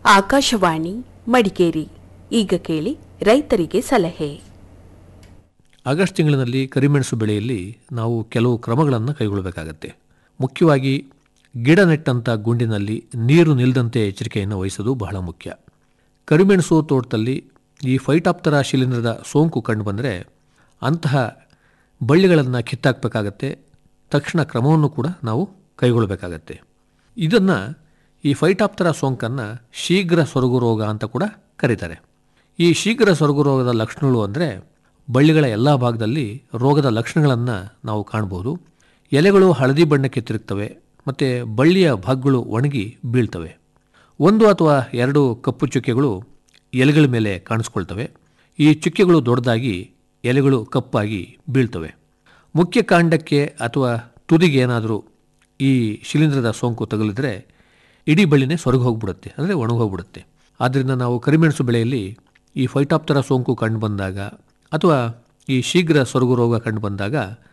ಆಕಾಶವಾಣಿ ಮಡಿಕೇರಿ ಈಗ ಕೇಳಿ ರೈತರಿಗೆ ಸಲಹೆ ಆಗಸ್ಟ್ ತಿಂಗಳಿನಲ್ಲಿ ಕರಿಮೆಣಸು ಬೆಳೆಯಲ್ಲಿ ನಾವು ಕೆಲವು ಕ್ರಮಗಳನ್ನು ಕೈಗೊಳ್ಳಬೇಕಾಗತ್ತೆ ಮುಖ್ಯವಾಗಿ ಗಿಡ ನೆಟ್ಟಂಥ ಗುಂಡಿನಲ್ಲಿ ನೀರು ನಿಲ್ಲದಂತೆ ಎಚ್ಚರಿಕೆಯನ್ನು ವಹಿಸೋದು ಬಹಳ ಮುಖ್ಯ ಕರಿಮೆಣಸು ತೋಟದಲ್ಲಿ ಈ ಫೈಟಾಪ್ತರ ಶಿಲೀಂಧ್ರದ ಸೋಂಕು ಕಂಡುಬಂದರೆ ಅಂತಹ ಬಳ್ಳಿಗಳನ್ನು ಕಿತ್ತಾಕಬೇಕಾಗತ್ತೆ ತಕ್ಷಣ ಕ್ರಮವನ್ನು ಕೂಡ ನಾವು ಕೈಗೊಳ್ಳಬೇಕಾಗತ್ತೆ ಇದನ್ನು ಈ ಫೈಟಾಪ್ತರ ಸೋಂಕನ್ನು ಶೀಘ್ರ ಸೊರಗು ರೋಗ ಅಂತ ಕೂಡ ಕರೀತಾರೆ ಈ ಶೀಘ್ರ ಸೊರಗು ರೋಗದ ಲಕ್ಷಣಗಳು ಅಂದರೆ ಬಳ್ಳಿಗಳ ಎಲ್ಲ ಭಾಗದಲ್ಲಿ ರೋಗದ ಲಕ್ಷಣಗಳನ್ನು ನಾವು ಕಾಣಬಹುದು ಎಲೆಗಳು ಹಳದಿ ಬಣ್ಣಕ್ಕೆ ತಿರುಗ್ತವೆ ಮತ್ತು ಬಳ್ಳಿಯ ಭಾಗಗಳು ಒಣಗಿ ಬೀಳ್ತವೆ ಒಂದು ಅಥವಾ ಎರಡು ಕಪ್ಪು ಚುಕ್ಕೆಗಳು ಎಲೆಗಳ ಮೇಲೆ ಕಾಣಿಸ್ಕೊಳ್ತವೆ ಈ ಚುಕ್ಕೆಗಳು ದೊಡ್ಡದಾಗಿ ಎಲೆಗಳು ಕಪ್ಪಾಗಿ ಬೀಳ್ತವೆ ಮುಖ್ಯ ಕಾಂಡಕ್ಕೆ ಅಥವಾ ತುದಿಗೆ ಏನಾದರೂ ಈ ಶಿಲೀಂಧ್ರದ ಸೋಂಕು ತಗುಲಿದ್ರೆ ಇಡೀ ಬಳ್ಳಿನೇ ಸೊರಗು ಹೋಗ್ಬಿಡುತ್ತೆ ಅಂದರೆ ಒಣಗೋಗ್ಬಿಡುತ್ತೆ ಆದ್ದರಿಂದ ನಾವು ಕರಿಮೆಣಸು ಬೆಳೆಯಲ್ಲಿ ಈ ಫೈಟಾಪ್ತರ ಸೋಂಕು ಕಂಡುಬಂದಾಗ ಅಥವಾ ಈ ಶೀಘ್ರ ಸೊರಗು ರೋಗ ಕಂಡುಬಂದಾಗ